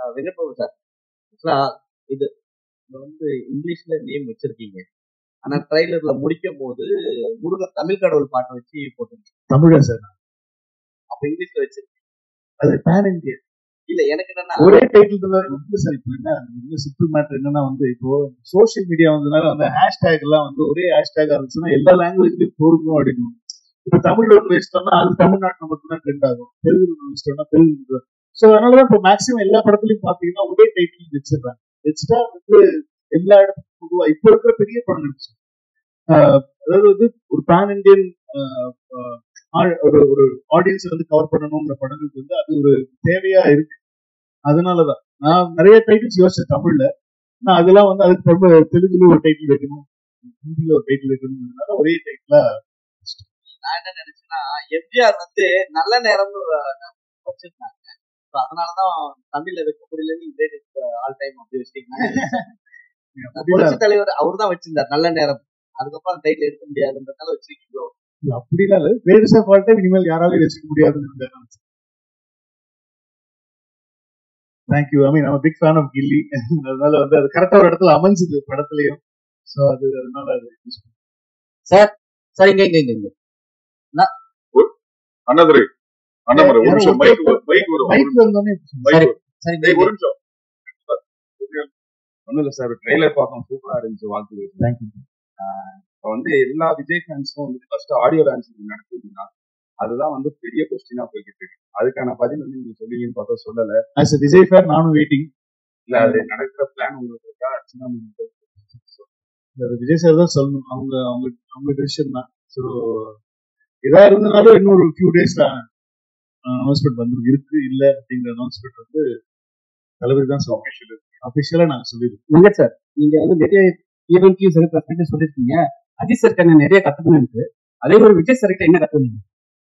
வெங்கட் பிரபு sir ஆக்சுவலா இது இது வந்து இங்கிலீஷ்ல நேம் வச்சிருக்கீங்க ஆனா ட்ரைலர்ல முடிக்கும் போது முருகன் தமிழ் கடவுள் பாட்டை வச்சு போட்டுருக்கீங்க தமிழா சார் அப்ப இங்கிலீஷ்ல வச்சிருக்கீங்க அது பேன் இந்தியா இல்ல எனக்கு என்னன்னா ஒரே டைட்டில் தான் ரொம்ப சார் இப்போ என்ன இன்னும் சிம்பிள் மேட்டர் என்னன்னா வந்து இப்போ சோஷியல் மீடியா வந்ததுனால அந்த ஹேஷ்டேக் எல்லாம் வந்து ஒரே ஹேஷ்டேக் இருந்துச்சுன்னா எல்லா லாங்குவேஜ்லயும் பொருந்தும் அப்படின்னு இப்போ தமிழ்ல ஒன்று வச்சிட்டோம்னா அது தமிழ்நாட்டில் மட்டும்தான் ட்ரெண்ட் ஆகும் தெலுங்கு ஒன்று வச்சிட்டோம்னா தெலுங்கு ஸோ அதனாலதான் இப்போ மேக்ஸிமம் எல்லா படத்துலயும் பாத்தீங்கன்னா ஒரே டைட்டில் வச்சிடுறாங்க வச்சுட்டா வந்து எல்லா இடத்துக்கும் பொதுவா இப்போ இருக்கிற பெரிய படம் நடிச்சு அதாவது வந்து ஒரு பேன் இந்தியன் ஒரு ஒரு ஆடியன்ஸ் வந்து கவர் பண்ணணுங்கிற படங்களுக்கு வந்து அது ஒரு தேவையா இருக்கு அதனாலதான் நான் நிறைய டைட்டில்ஸ் யோசிச்சேன் தமிழ்ல நான் அதெல்லாம் வந்து அதுக்கு ரொம்ப தெலுங்குல ஒரு டைட்டில் வைக்கணும் ஹிந்தில ஒரு டைட்டில் வைக்கணுங்கிறதுனால ஒரே டைட்டிலா நான் என்ன நினைச்சேன்னா எம்ஜிஆர் வந்து நல்ல நேரம்னு வச்சிருந்தாங்க So அதனாலதான் தமிழ்ல வைக்க முடியலன்னு கிரேட் ஆல் டைம் அப்படி வச்சிட்டீங்க புரட்சி தலைவர் அவர் தான் வச்சிருந்தார் நல்ல நேரம் அதுக்கப்புறம் டைட்டில் எடுக்க முடியாதுன்றதால வச்சிருக்கீங்க அப்படிலாம் இல்ல கிரேட்டஸ்ட் ஆஃப் ஆல் டைம் இனிமேல் யாராலையும் வச்சுக்க முடியாதுன்னு தேங்க்யூ ஐ மீன் நம்ம பிக் ஃபேன் ஆஃப் கில்லி அதனால வந்து அது கரெக்டா ஒரு இடத்துல அமைஞ்சது படத்துலயும் சோ அது அதனால அது சார் சார் இங்க இங்க இங்க அண்ணாதுரை அண்ணாமலை ஒரு நிமிஷம் மைக் மைக் வரும் மைக் வந்தோடனே மைக் வரும் சரி டேய், ஒரு நிமிஷம் ஒன்றும் இல்லை சார் ட்ரெய்லர் பார்த்தோம் சூப்பரா இருந்துச்சு வாழ்த்துக்கள் தேங்க்யூ இப்போ வந்து எல்லா விஜய் ஃபேன்ஸும் வந்து ஃபர்ஸ்ட் ஆடியோ லான்ச் நடக்குதுன்னா அதுதான் வந்து பெரிய கொஸ்டினா போய்கிட்டு இருக்கு அதுக்கான பதில் வந்து நீங்க சொல்லுவீங்கன்னு பார்த்தா சொல்லல ஆஸ் எ விஜய் ஃபேன் நானும் வெயிட்டிங் இல்ல அது நடக்கிற பிளான் உங்களுக்கு இருக்கா சின்ன விஜய் சார் தான் சொல்லணும் அவங்க அவங்க அவங்க டிசிஷன் தான் ஸோ இதா இருந்தனாலும் இன்னொரு ஃபியூ டேஸ்ல அனௌன்ஸ்மெண்ட் வந்து இருக்கு இல்ல அப்படிங்கிற அனௌன்ஸ்மெண்ட் வந்து தளபதி தான் சொல்லுவோம் அபிஷியலா நாங்க சொல்லிடுவோம் வெங்கட் சார் நீங்க வந்து நிறைய ஈவெண்ட்லயும் சரி பிரச்சனை சொல்லிருக்கீங்க அஜித் சார் என்ன நிறைய கத்துக்கணும்னு அதே மாதிரி விஜய் சார் என்ன கத்துக்கணும்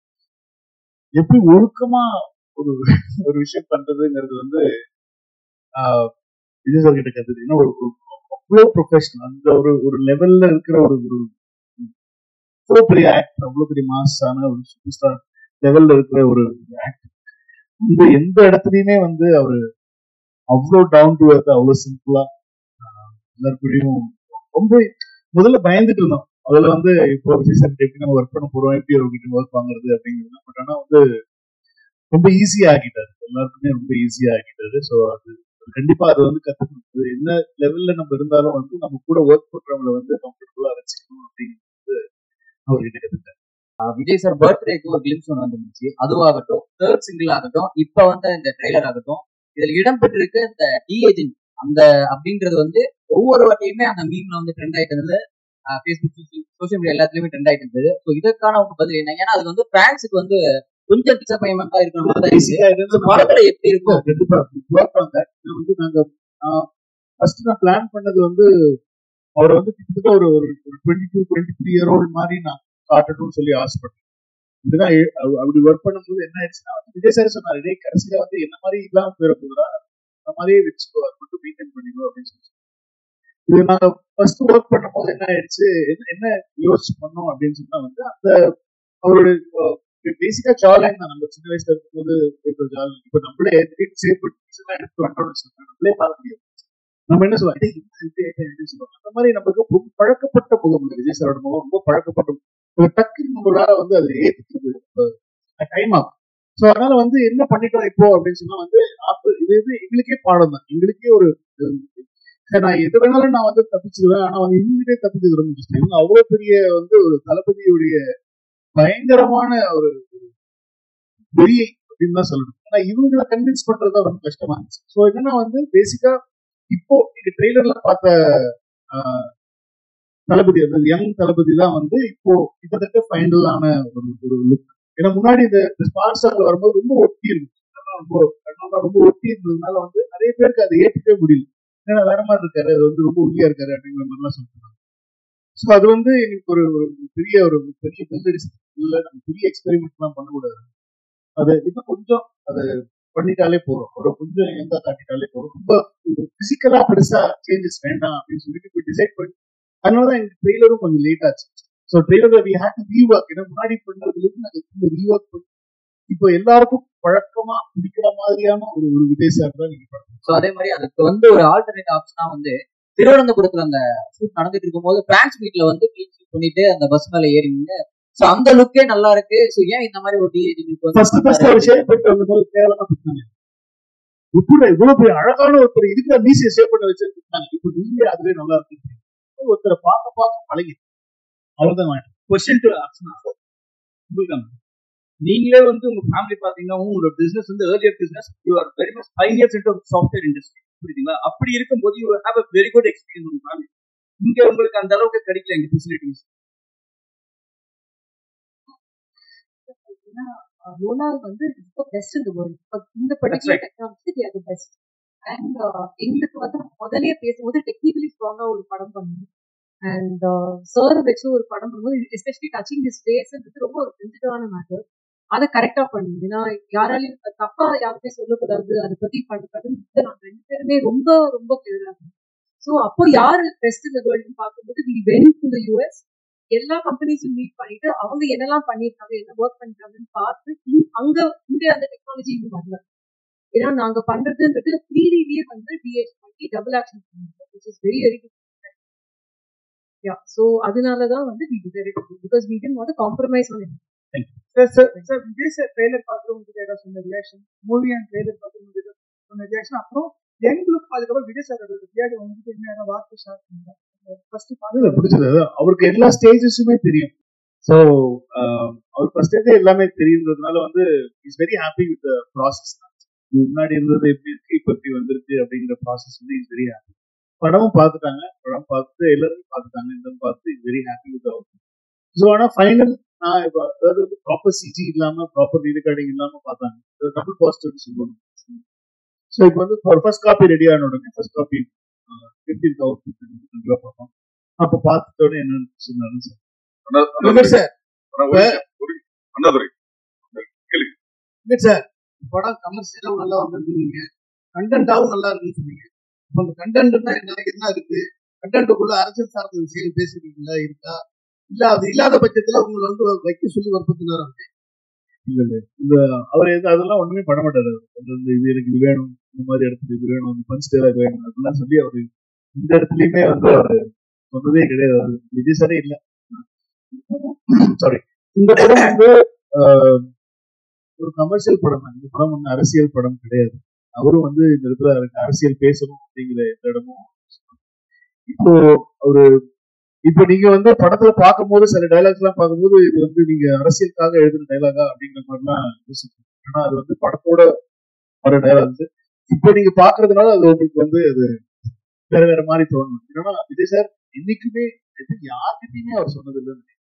எப்படி ஒழுக்கமா ஒரு ஒரு விஷயம் பண்றதுங்கிறது வந்து ஆஹ், விஜய் சார் கிட்ட கத்துக்கிட்டீங்கன்னா ஒரு ஒரு அவ்வளோ ப்ரொஃபஷனல் அந்த ஒரு ஒரு லெவல்ல இருக்கிற ஒரு ஒரு அவ்வளோ பெரிய ஆக்டர் அவ்வளோ பெரிய மாஸான ஒரு சூப்பர் ஸ்டார் லெவல்ல இருக்கிற ஒரு ஆக்டர் வந்து எந்த இடத்துலயுமே வந்து அவரு அவ்வளோ டவுன் டு எர்த் அவ்வளோ சிம்பிளா எல்லாருக்கூடயும் ரொம்ப முதல்ல பயந்துட்டு இருந்தோம் அதுல வந்து இப்போ விஜய் சார் எப்படி நம்ம ஒர்க் பண்ண போறோம் எப்படி அவர்கிட்ட ஒர்க் வாங்குறது அப்படிங்கிறது பட் ஆனா வந்து ரொம்ப ஈஸியா ஆக்கிட்டாரு எல்லாருக்குமே ரொம்ப ஈஸியா ஆக்கிட்டாரு ஸோ அது அது கண்டிப்பா அது வந்து கத்துக்கணும் அது என்ன லெவல்ல நம்ம இருந்தாலும் வந்து நம்ம கூட ஒர்க் பண்றவங்களை வந்து கம்ஃபர்டபுளா வச்சுக்கணும் அப்படிங்கிறது அவர்கிட்ட கத்துக்கிட்டேன் விஜய் சார் பர்த்டேக்கு ஒரு கிளிம்ஸ் ஒன்று வந்துருந்துச்சு அதுவாகட்டும் தேர்ட் சிங்கிள் ஆகட்டும் இப்ப வந்து இந்த ட்ரெய்லர் ஆகட்டும் இதுல இடம்பெற்றிருக்க இந்த டிஏஜிங் அந்த அப்படின்றது வந்து ஒவ்வொரு வாட்டியுமே அந்த மீம்ல வந்து ட்ரெண்ட் ஆயிட்டு இருந்தது ஃபேஸ்புக் சோஷியல் மீடியா எல்லாத்துலயுமே ட்ரெண்ட் ஆயிட்டு இருந்தது ஸோ இதற்கான ஒரு பதில் என்ன ஏன்னா அது வந்து ஃபேன்ஸுக்கு வந்து கொஞ்சம் டிசப்பாயின்மெண்டா இருக்கிற மாதிரி தான் இருக்கு Basic ஆ இது வந்து படத்துல எப்படி இருக்கும் கண்டிப்பா ஒர்க் பண்ண வந்து நாங்க ஃபர்ஸ்ட் நான் பிளான் பண்ணது வந்து அவரை வந்து கிட்டத்தட்ட ஒரு ஒரு twenty two twenty three year old மாதிரி நான் காட்டணும்னு சொல்லி ஆசைப்பட்டேன் இதுதான் எ- அவ- அப்படி ஒர்க் பண்ணும்போது என்ன ஆயிடுச்சுன்னா வந்து விஜய் சார் சொன்னார் இதே கடைசியில வந்து என்ன மாதிரி இல்லாம போயிட போகுதா அந்த மாதிரியே வச்சுக்கோ அது மட்டும் மெயின்டைன் பண்ணிக்கோ அப்படின்னு சொல்லி இது நாங்க ஃபர்ஸ்ட் ஒர்க் பண்ணும்போது என்ன ஆயிடுச்சு என்ன என்ன யோசிச்சு பண்ணோம் அப்படின்னு சொன்னா வந்து அந்த அவருடைய பேசிக்கா ஜாலியாக தான் நம்ம சின்ன வயசுல இருக்கும்போது இருக்கிற ஜாலி இப்ப நம்மளே சேஃப் எடுத்து வந்தோம்னு சொன்னா நம்மளே பார்க்க முடியும் நம்ம என்ன சொல்லுவோம் "டேய், என்ன இது, என்ன இதுன்னு சொல்லுவோம் அந்த மாதிரி நமக்கு ரொம்ப பழக்கப்பட்ட முகம் இந்த விஜய் சாரோட முகம் ரொம்ப பழக்கப்பட்ட முகம். ஒரு டக்குன்னு நம்மளால வந்து அது ஏற்றுக்கிறது டைம் ஆகும் ஸோ அதனால வந்து என்ன பண்ணிட்டோம் இப்போ அப்படின்னு சொன்னா வந்து அப்ப இது இது எங்களுக்கே பாடம் தான் எங்களுக்கே ஒரு சரி, நான் எது வேணாலும் நான் வந்து தப்பிச்சிருவேன் ஆனா வந்து இவங்களே தப்பிச்சது ரொம்ப கஷ்டம் இவங்க அவ்வளவு பெரிய வந்து ஒரு தளபதியுடைய பயங்கரமான ஒரு வெறியை அப்படின்னு தான் சொல்லணும் ஆனா இவங்களை கன்வின்ஸ் பண்றது தான் ரொம்ப கஷ்டமா இருந்துச்சு ஸோ என்னன்னா வந்து பேசிக்கா இப்போ நீங்க ட்ரெய்லர்ல பார்த்த ஆஹ், தளபதி அந்த யங் தளபதி தான் வந்து இப்போ கிட்டத்தட்ட ஃபைனலான ஒரு ஒரு லுக் ஏன்னா முன்னாடி இந்த ஸ்பான்சர்ல வரும்போது ரொம்ப ஒட்டி இருந்துச்சு அதெல்லாம் ரொம்ப கண்ணெல்லாம் ரொம்ப ஒட்டி இருந்ததுனால வந்து நிறைய பேருக்கு அதை ஏற்றுக்கவே முடியல ஏன்னா வேற மாதிரி இருக்காரு அது வந்து ரொம்ப ஒல்லியா இருக்காரு அப்படிங்கிற மாதிரிலாம் சொல்லிட்டு ஸோ அது வந்து எங்களுக்கு ஒரு ஒரு பெரிய ஒரு பெரிய பெருந்தடிச்சு இல்ல நம்ம பெரிய எக்ஸ்பெரிமெண்ட்லாம் பண்ணக்கூடாது அது இன்னும் கொஞ்சம் அது பண்ணிட்டாலே போதும் ஒரு கொஞ்சம் எந்த காட்டிட்டாலே போதும் ரொம்ப பிசிக்கலா பெருசா சேஞ்சஸ் வேண்டாம் அப்படின்னு சொல்லிட்டு போய் டிசைட் பண்ணி அதனாலதான் எங்க ட்ரெய்லரும் கொஞ்சம் லேட் ஆச்சு so trailer we had to rework ஏன்னா முன்னாடி பண்ணதுலேருந்து நாங்கள் ரீஒர்க் பண்ணி இப்போ எல்லாருக்கும் பழக்கமா பிடிக்கிற மாதிரியான ஒரு ஒரு விஜய் சார் தான் நீங்க படம் சோ அதே மாதிரி அதுக்கு வந்து ஒரு ஆல்டர்னேட் ஆப்ஷனா வந்து திருவனந்தபுரத்துல அந்த ஷூட் நடந்துட்டு இருக்கும்போது பிரான்ஸ் மீட்ல வந்து க்ளீன் ஷீட் பண்ணிட்டு அந்த பஸ் மேல ஏறிங்க சோ அந்த லுக்கே நல்லா இருக்கு சோ ஏன் இந்த மாதிரி ஒரு டிஏஜி ஃபர்ஸ்ட் ஃபர்ஸ்ட் அவர் ஷேப் பண்ணிட்டு வந்த போது கேவலமா கொடுத்தாங்க இப்படி இவ்வளவு பெரிய அழகான ஒருத்தர் இதுக்கு மீசியை ஷேப் பண்ண வச்சிருக்காங்க இப்போ நீங்களே அதுவே நல்லா இருக்கு ஒருத்தரை பார்க்க பார்க்க பழகி அவ்வளவுதான் கொஸ்டின் டு அர்ச்சனா உங்களுக்கு நீங்களே வந்து உங்க ஃபேமிலி பாத்தீங்கன்னா உங்களோட பிசினஸ் வந்து earlier business you are very much five years into software industry புரியுதுங்களா அப்படி இருக்கும்போது you have a very good experience உங்க ஃபேமிலி இங்க உங்களுக்கு அந்த அளவுக்கு கிடைக்கல எங்க ஃபெசிலிட்டிஸ் Lola வந்து பெஸ்ட் இந்த வேர்ல்ட் இந்த That's particular right. Technology the are the best and எங்களுக்கு வந்து முதல்லயே பேசும்போது டெக்னிக்கலி ஸ்ட்ராங்கா ஒரு படம் பண்ணணும் அண்ட் சார் வச்சு ஒரு படம் பண்ணும்போது எஸ்பெஷலி டச்சிங் திஸ் ஃபேஸ்ன்றது ரொம்ப ஒரு சென்சிட்டிவான மேட்டர் அதை கரெக்டா பண்ணணும் ஏன்னா யாராலையும் தப்பா யாருமே சொல்லக்கூடாது அதை பத்தி பண்ணக்கூடாதுன்னு நாங்க ரெண்டு பேருமே ரொம்ப ரொம்ப கிளியரா இருக்கோம் ஸோ அப்போ யாரு பெஸ்ட் இந்த வேர்ல்டுன்னு பார்க்கும்போது we went to the US எல்லா கம்பெனிஸும் மீட் பண்ணிட்டு அவங்க என்னெல்லாம் பண்ணிருக்காங்க என்ன ஒர்க் பண்ணிருக்காங்கன்னு பார்த்து இங்க- அங்க இங்க அந்த டெக்னாலஜி இன்னும் வரல ஏன்னா நாங்க பண்றதுன்றது த்ரீ டிலேயே வந்து டிஎஸ் பண்ணி டபுள் ஆக்ஷன் பண்ணிருக்கோம் which is very very good yeah so அதனாலதான் வந்து we decided because we didn't want compromise on sir sir sir Vijay sir trailer பார்த்து உங்களுக்கு ஏதாவது சொன்ன ரியாக்ஷன் மூவி அண்ட் ட்ரெய்லர் பார்த்து உங்களுக்கு சொன்ன ரியாக்ஷன் அப்புறம் எங்களுக்கு அதுக்கப்புறம் விஜய் சார் விளையாட்டு உங்களுக்கு என்ன வார்த்தை ஷேர் பண்ணுங்க ஃபர்ஸ்ட் அதுல பிடிச்சது அதான் அவருக்கு எல்லா ஸ்டேஜஸுமே தெரியும் ஸோ அவர் ஃபர்ஸ்டே எல்லாமே தெரியுன்றதுனால வந்து is very happy with process முன்னாடி இருந்தது எப்படி இருக்கு இப்ப எப்படி வந்திருக்கு அப்படிங்கிற ப்ராசஸ் வந்து இஸ் வெரி ஹாப்பி படமும் பார்த்துட்டாங்க படம் பார்த்துட்டு எல்லாருமே பார்த்துட்டாங்க இந்த பார்த்து இஸ் வெரி ஹாப்பி வித் அவர் ஸோ ஆனா ஃபைனல் நான் இப்போ அதாவது வந்து ப்ராப்பர் சிஜி இல்லாம ப்ராப்பர் ரீரெக்கார்டிங் இல்லாம பார்த்தாங்க டபுள் பாசிட்டிவ் சொல்லுவாங்க ஸோ இப்போ வந்து ஃபர்ஸ்ட் காப்பி ரெடி ஆன உடனே ஃபர்ஸ்ட் காப்பி ஃபிஃப்டீன் தௌசண்ட் பார்ப்போம் அப்போ பார்த்துட்டோன்னே என்னன்னு சொன்னாங்க சார் அண்ணா- அண்ணாதுரை. சார் அண்ணா, ஒரு- ஒரு- அண்ணாதுரை. இல்ல சார் படம் கமர்ஷியலாவும் நல்லா வந்திருக்கீங்க கண்டென்ட்டாவும் நல்லா இருக்குன்னு சொன்னீங்க இப்ப அந்த கண்டென்ட் என்ன என்ன இருக்கு கண்டென்ட்டுக்குள்ள அரசியல் சார்ந்த விஷயம் பேசுறீங்களா இருக்கா இல்ல அது இல்லாத பட்சத்துல உங்களை வந்து வைக்க சொல்லி வற்புறுத்தினாரா இல்ல இல்ல இந்த அவர் எது அதெல்லாம் ஒண்ணுமே பண்ண மாட்டாரு அவரு. அந்த இந்த இது எனக்கு இது வேணும் இந்த மாதிரி இடத்துல இது வேணும் இந்த பஞ்ச் டேலாக் வேணும் அதெல்லாம் சொல்லி அவரு இந்த இடத்துலயுமே வந்து அவரு சொன்னதே கிடையாது அவரு விஜய் சாரே இல்ல சாரி இந்த படம் வந்து ஆஹ், ஒரு கமர்ஷியல் படம் தான். இந்த படம் வந்து அரசியல் படம் கிடையாது அவரும் வந்து இந்த இடத்துல எனக்கு அரசியல் பேசணும் அப்படிங்கிற எந்த இடமும் இப்போ ஒரு இப்போ நீங்க வந்து படத்துல பார்க்கும்போது சில டைலாக்ஸ் எல்லாம் பார்க்கும்போது இது வந்து நீங்க அரசியலுக்காக எழுதுன டைலாகா அப்படிங்கிற மாதிரிலாம் யோசிப்போம் ஆனா அது வந்து படத்தோட வர டைலாக்ஸ் இப்போ நீங்க பாக்குறதுனால அது உங்களுக்கு வந்து அது வேற வேற மாதிரி தோணும் ஏன்னா விஜய் சார் என்னைக்குமே எது யார்கிட்டயுமே அவர் சொன்னது இல்லைன்னு